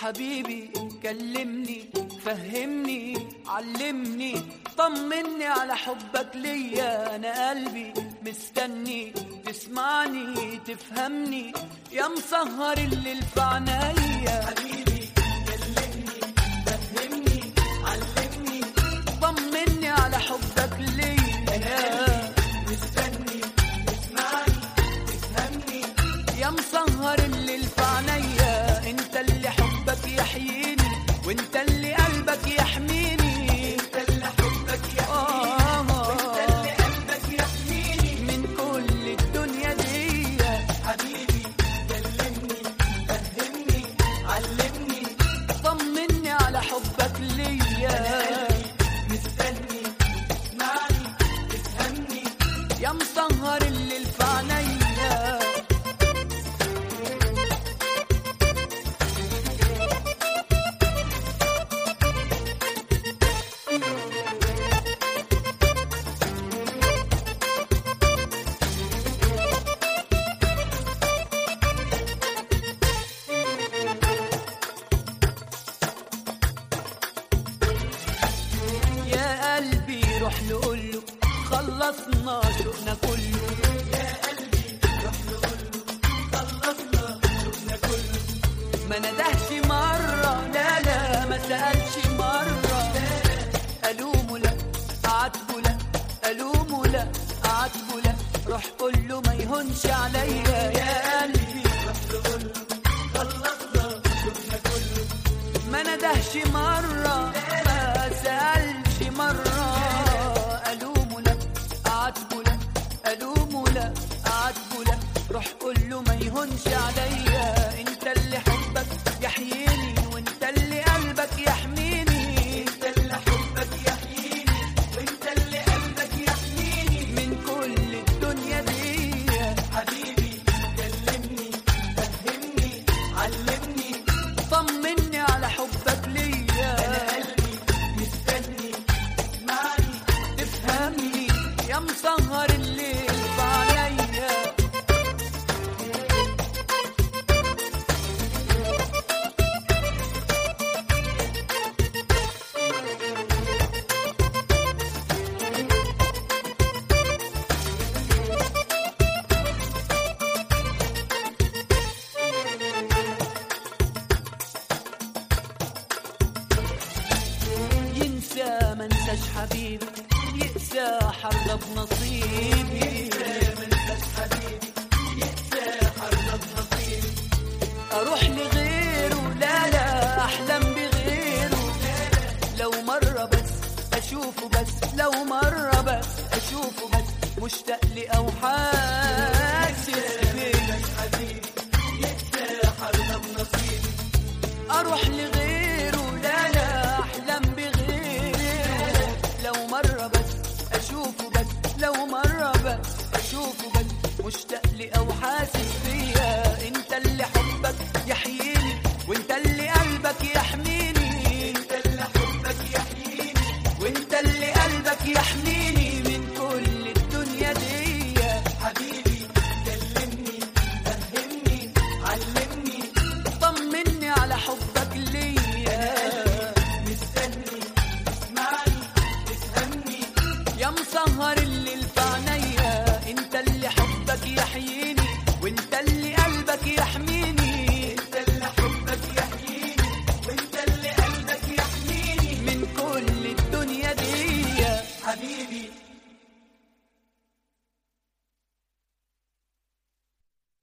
حبيبي كلمني فهمني علمني طمني على حبك ليا انا قلبي مستني تسمعني تفهمني يا مسهر الليل في عنايا حبيبي كلمني فهمني علمني طمني على حبك ليا مستني تسمعني تفهمني يا مسهر الليل في عينيا انت اللي حبك يحييني وانت اللي قلبك يحميني انت اللي حبك يحييني وانت اللي قلبك يحميني من كل الدنيا دي حبيبي كلمني فهمني علمني طمني على حبك ليا مستني تسمعني تفهمني يا مسهر الليل في عينيا يا قلبي روح له قول له خلصنا شوقنا كله يا قلبي روح له قول له خلصنا شوقنا كله ما ندهش مرة لا لا ما سألش مرة ألومه لا أعاتبه لا ألومه لا أعاتبه لا روح قول له ما يهونش عليا يا قلبي روح له قول له خلصنا شوقنا كله ما ندهش مرة ما سألش مرة ألومه لا أعاتبه لا ألومه لا أعاتبه لا روح قول له ما يهونش عليا أنت اللي حبك يحييني وأنت اللي قلبك يحميني أنت اللي حبك يحييني وأنت اللي قلبك يحميني من كل الدنيا دي حبيبي كلمني فهمني علمني طمني على حبك ليا انا قلبي مستني تسمعني تفهمني يا مسهر الليل في عينيا ينسى ما انساش حبيبي يقسى حرضى بنصيبي اروح لغيره لا لا احلم بغيره لو مرة بس اشوفه بس لو مرة بس اشوفه بس مشتاق لي او حاسس بيه اروح لغيره لا لا احلم بغيره لو مره بس اشوفه بس لو مره بس اشوفه بس مشتاق لي او حاسس بيا انت اللي حبك يحييني وانت اللي قلبك يحميني انت اللي حبك يحييني وانت اللي قلبك يحميني من كل الدنيا دي حبيبي كلمني فهمني علمني طمني على حبك ليا مستني تسمعني تفهمني يا مسهر الليل في عينيا انت اللي حبك يحيي